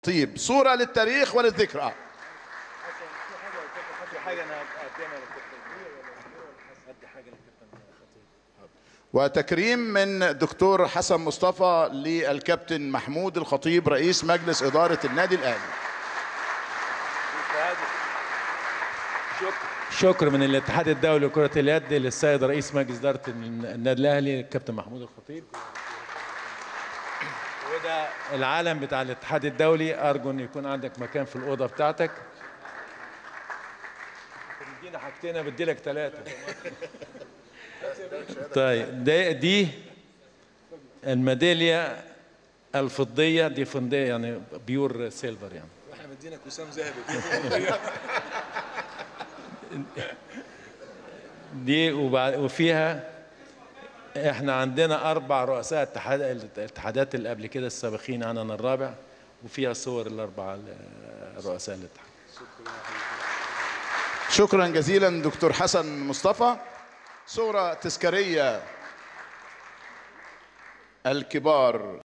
الخطيب صورة للتاريخ وللذكرى وتكريم من الدكتور حسن مصطفى للكابتن محمود الخطيب رئيس مجلس إدارة النادي الأهلي شكر من الاتحاد الدولي لكرة اليد للسيد رئيس مجلس إدارة النادي الأهلي الكابتن محمود الخطيب وده العالم بتاع الاتحاد الدولي أرجو إن يكون عندك مكان في الأوضة بتاعتك بتدينا حاجتين أنا بدي لك ثلاثة طيب دي, دي الميدالية الفضية دي فضية يعني بيور سيلفر يعني احنا مدينك وسام ذهبي دي وبع- وفيها احنا عندنا اربع رؤساء اتحاد الاتحادات اللي قبل كده السابقين انا أنا الرابع وفيها صور الاربع ال- رؤساء الاتحاد شكرا جزيلا دكتور حسن مصطفى صورة تذكارية الكبار